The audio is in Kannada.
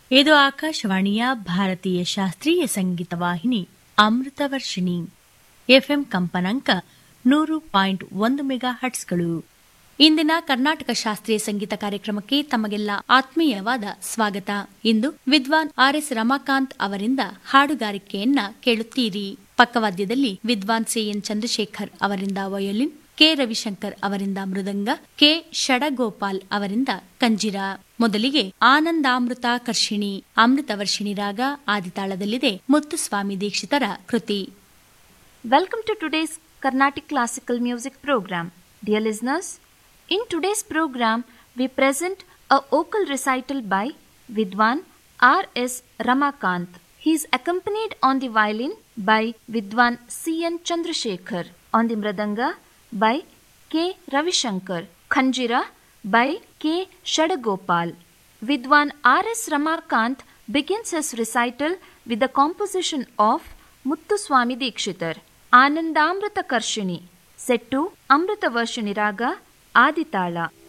ಇದು ಆಕಾಶವಾಣಿಯ ಭಾರತೀಯ ಶಾಸ್ತ್ರೀಯ ಸಂಗೀತ ವಾಹಿನಿ ಅಮೃತವರ್ಷಿಣಿ ಎಫ್ಎಂ ಕಂಪನಾಂಕ ನೂರು ಪಾಯಿಂಟ್ ಒಂದು ಮೆಗಾ ಹಟ್ಸ್ಗಳು ಇಂದಿನ ಕರ್ನಾಟಕ ಶಾಸ್ತ್ರೀಯ ಸಂಗೀತ ಕಾರ್ಯಕ್ರಮಕ್ಕೆ ತಮಗೆಲ್ಲ ಆತ್ಮೀಯವಾದ ಸ್ವಾಗತ ಇಂದು ವಿದ್ವಾನ್ ಆರ್ ಎಸ್ ರಮಾಕಾಂತ್ ಅವರಿಂದ ಹಾಡುಗಾರಿಕೆಯನ್ನ ಕೇಳುತ್ತೀರಿ ಪಕ್ಕವಾದ್ಯದಲ್ಲಿ ವಿದ್ವಾನ್ ಸಿಎನ್ ಚಂದ್ರಶೇಖರ್ ಅವರಿಂದ ವಯೋಲಿನ್ ಕೆ ರವಿಶಂಕರ್ ಅವರಿಂದ ಮೃದಂಗ ಕೆ ಷಡಗೋಪಾಲ್ ಅವರಿಂದ ಕಂಜಿರ ಮೊದಲಿಗೆ ಆನಂದಾಮೃತ ಕರ್ಷಿಣಿ ಅಮೃತವರ್ಷಿಣಿ ರಾಗ ಆದಿತಾಳದಲ್ಲಿದೆ ಮುತ್ತುಸ್ವಾಮಿ ದೀಕ್ಷಿತರ ಕೃತಿ Welcome to today's Carnatic Classical Music program. Dear listeners, in today's program, we present a vocal recital by Vidwan R. S. Ramakant. He is accompanied on the violin by Vidwan C. N. Chandrasekhar, on the mridanga by K. Ravishankar, Khanjira by K. Shadagopal. Vidwan R. S. Ramakant begins his recital with the composition of Muttuswami Dikshitar, Anandamrita Karshini, set to Amrita Varshini Raga, Aditala.